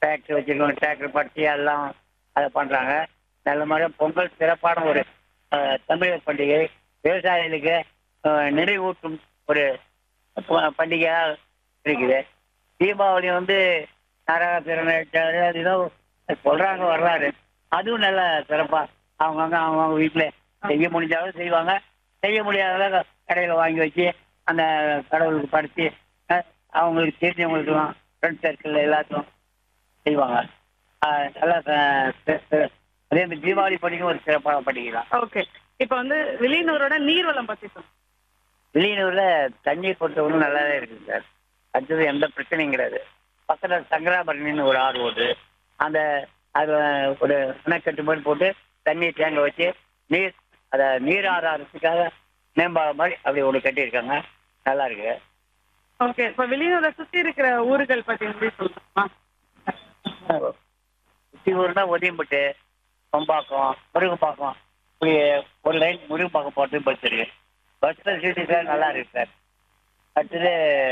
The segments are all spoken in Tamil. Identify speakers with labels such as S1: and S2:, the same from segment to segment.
S1: ஃபேக்ட்ரி வச்சிருக்கோம் டிராக்டர் படுத்தி எல்லாம் அதை பண்றாங்க நல்ல மாதிரி பொங்கல் சிறப்பான ஒரு அஹ், தமிழர் பண்டிகை விவசாயிகளுக்கு அஹ், நிறைவூட்டும் ஒரு ப- பண்டிகையா இருக்குது தீபாவளி வந்து நரக பிறநாள் அது ஏதோ சொல்றாங்க வரலாறு அதுவும் நல்ல சிறப்பா அவங்கவுங்க அவங்கவுங்க வீட்டுல செய்ய முடிஞ்சாலும் செய்வாங்க செய்ய முடியாத கடையில வாங்கி வச்சு அந்த கடவுளுக்கு படைச்சு அஹ், அவங்களுக்கு தெரிஞ்சவங்களுக்குலாம் ஃப்ரெண்ட் சர்க்கிள் எல்லாத்துக்கும் செய்வாங்க அஹ், நல்லா அஹ், சி- சி- அதே மாதிரி தீபாவளி பண்டிகை ஒரு சிறப்பான பண்டிகை தான்
S2: ஓகே இப்போ வந்து வில்லியனூரோட நீர்வளம் பத்தி சொல்லுங்க
S1: வெளியூர்ல தண்ணீர் பொறுத்தவரைக்கும் நல்லாவே இருக்குது சார் அடுத்தது எந்த பிரச்சனையும் கிடையாது பக்கத்தில் சங்கராபரணின்னு ஒரு ஆறு ஓடுது அந்த அது ஒரு அணைக்கட்டு மாதிரி போட்டு தண்ணீர் தேங்க வச்சு நீர் அதை நீர் ஆதாரத்துக்காக மேம்பாலம் மாதிரி அப்படி ஒன்று கட்டியிருக்காங்க நல்லா இருக்கு
S2: ஓகே இப்போ வில்லியனூரை சுத்தி இருக்கிற ஊர்கள் பத்தி எப்படி சொல்லலாமா
S1: சுற்றி ஊர்னா ஒதியம்பட்டு கொம்பாக்கம் முருகப்பாக்கம் இப்படி ஒரு லைன் முருகப்பாக்கம் போட்டு பஸ் இருக்கு பஸ் ஃபெசிலிட்டி சார் நல்லா இருக்கு சார் அடுத்தது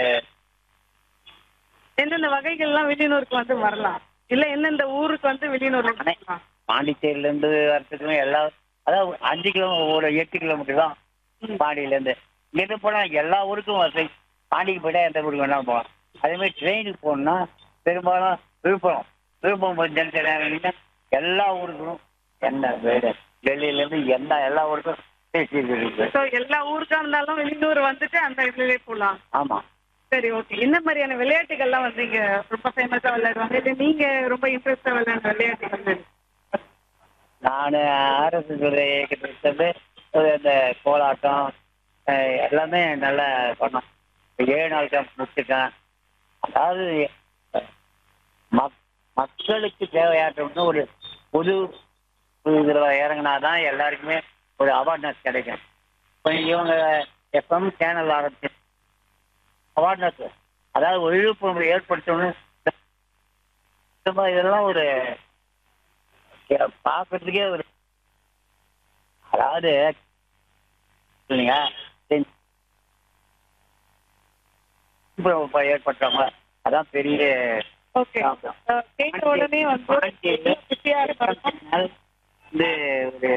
S2: எந்தெந்த வகைகள்லாம் வில்லியனூருக்கு வந்து வரலாம் இல்ல எந்தெந்த ஊருக்கு வந்து வில்லியனூர்ல வரலாம்
S1: பாண்டிச்சேரியில இருந்து வரத்துக்கும் எல்லா அதாவது அஞ்சு கிலோ ஒரு எட்டு கிலோமீட்டர் தான் பாண்டியில இருந்து இங்கிருந்து போனா எல்லா ஊருக்கும் வசதி பாண்டிக்கு போயிட்டா எந்த ஊருக்கு வேணாலும் போகலாம் அதே மாதிரி ட்ரெயினுக்கு போகணும்னா பெரும்பாலும் விழுப்புரம் விழுப்புரம் ஜங்ஷன் இறங்கினா எல்லா ஊருக்கும் என்ன வீடு டெல்லியில இருந்து என்ன எல்லா ஊருக்கும் பேசி இருக்கு
S2: ஸோ எல்லா ஊருக்கா இருந்தாலும் வெளியூர் வந்துட்டு அந்த இதுலயே போகலாம்
S1: ஆமா
S2: சரி ஓகே என்ன மாதிரியான விளையாட்டுகள்லாம் வந்து இங்க ரொம்ப ஃபேமஸா விளையாடுவாங்க இல்லை நீங்க ரொம்ப இன்ட்ரெஸ்டா விளையாடுற விளையாட்டுகள் எது?
S1: நான் ஆர்எஸ்எஸ் இயக்கத்தை இந்த கோலாட்டம் அஹ், எல்லாமே நல்லா பண்ணோம் இப்ப ஏழு நாள் கேம்ப் முடிச்சிருக்கேன் அதாவது மக் மக்களுக்கு தேவையாற்றம்னு ஒரு பொது இதில் இறங்கினாதான் எல்லாருக்குமே ஒரு அவேர்னஸ் கிடைக்கும் இப்போ இவங்க எஃப்எம் சேனல் ஆரம்பிச்சு அவேர்னஸ் அதாவது ஒரு விழிப்புணர்வு ஏற்படுத்தணும் இந்த மாதிரி இதெல்லாம் ஒரு பார்க்கறதுக்கே ஒரு அதாவது இல்லைங்க விழிப்புணர்வு ஏற்பட்டவங்க அதான் பெரிய
S2: ஓகே அஹ், கேட்ட உடனே வந்து பிஸியா இருக்கணும்
S1: வந்து ஒரு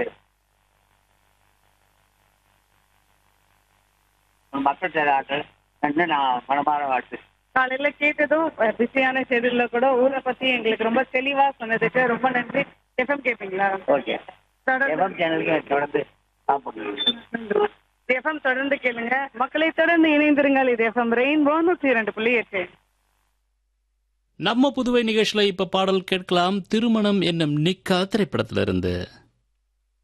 S1: மக்கள் சேவை ஆற்றல் என்று நான் மனமாற வாழ்த்து
S2: காலையில கேட்டதும் பிஸியான ஷெடியூல்ல கூட ஊரை பத்தி எங்களுக்கு ரொம்ப தெளிவா சொன்னதுக்கு ரொம்ப நன்றி எஃப்எம் கேப்பீங்களா
S1: ஓகே
S2: தொடர்ந்து
S1: எஃப்எம் சேனலுக்கு தொடர்ந்து சாப்பிடுங்க
S2: எஃப்எம் தொடர்ந்து கேளுங்க மக்களை தொடர்ந்து இணைந்திருங்கள் இது எஃப்எம் ரெயின்போ நூற்றி இரண்டு புள்ளி எட்டு
S3: நம்ம புதுவை நிகழ்ச்சியில இப்ப பாடல் கேட்கலாம் திருமணம் என்னும் நிக்கா திரைப்படத்திலிருந்து